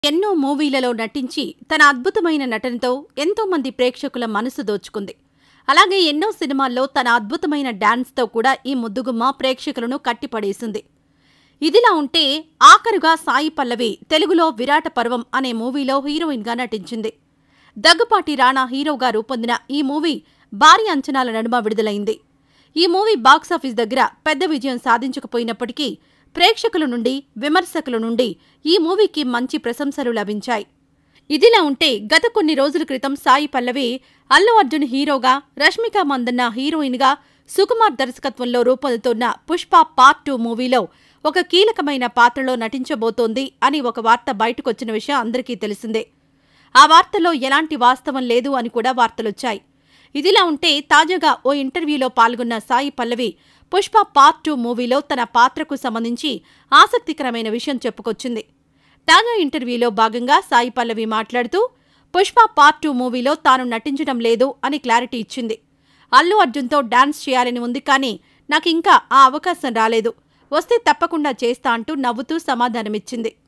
ఎన్నో మూవీలలో నటించి తన అద్భుతమైన నటనతో ఎంతో మంది ప్రేక్షకుల మనసు దోచుకుంది అలాగే ఎన్నో సినిమాల్లో తన అద్భుతమైన డాన్స్తో కూడా ఈ ముద్దుగుమ్మ ప్రేక్షకులను కట్టిపడేసింది ఇదిలా ఉంటే ఆఖరుగా సాయి పల్లవి తెలుగులో విరాట పర్వం అనే మూవీలో హీరోయిన్గా నటించింది దగ్గుపాటి రాణా హీరోగా రూపొందిన ఈ మూవీ భారీ అంచనాల నడుమ విడుదలైంది ఈ మూవీ బాక్సాఫీస్ దగ్గర పెద్ద విజయం సాధించకపోయినప్పటికీ ప్రేక్షకుల నుండి విమర్శకుల నుండి ఈ మూవీకి మంచి ప్రశంసలు లభించాయి ఇదిలా ఉంటే గత కొన్ని రోజుల క్రితం సాయి పల్లవి అల్లు అర్జున్ హీరోగా రష్మిక మందన్న హీరోయిన్గా సుకుమార్ దర్శకత్వంలో రూపొందుతున్న పుష్ప పార్ట్ టూ మూవీలో ఒక కీలకమైన పాత్రలో నటించబోతోంది అని ఒక వార్త బయటకొచ్చిన విషయం అందరికీ తెలిసిందే ఆ వార్తలో ఎలాంటి వాస్తవం లేదు అని కూడా వార్తలొచ్చాయి ఇదిలా ఉంటే తాజాగా ఓ ఇంటర్వ్యూలో పాల్గొన్న సాయి పల్లవి పుష్ప పార్ట్ టూ మూవీలో తన పాత్రకు సంబంధించి ఆసక్తికరమైన విషయం చెప్పుకొచ్చింది తాజా ఇంటర్వ్యూలో భాగంగా సాయి పల్లవి మాట్లాడుతూ పుష్ప పార్ట్ టూ మూవీలో తాను నటించడం లేదు అని క్లారిటీ ఇచ్చింది అల్లు అర్జున్తో డాన్స్ చేయాలని ఉంది కానీ నాకింకా ఆ అవకాశం రాలేదు వస్తే తప్పకుండా చేస్తా అంటూ నవ్వుతూ సమాధానమిచ్చింది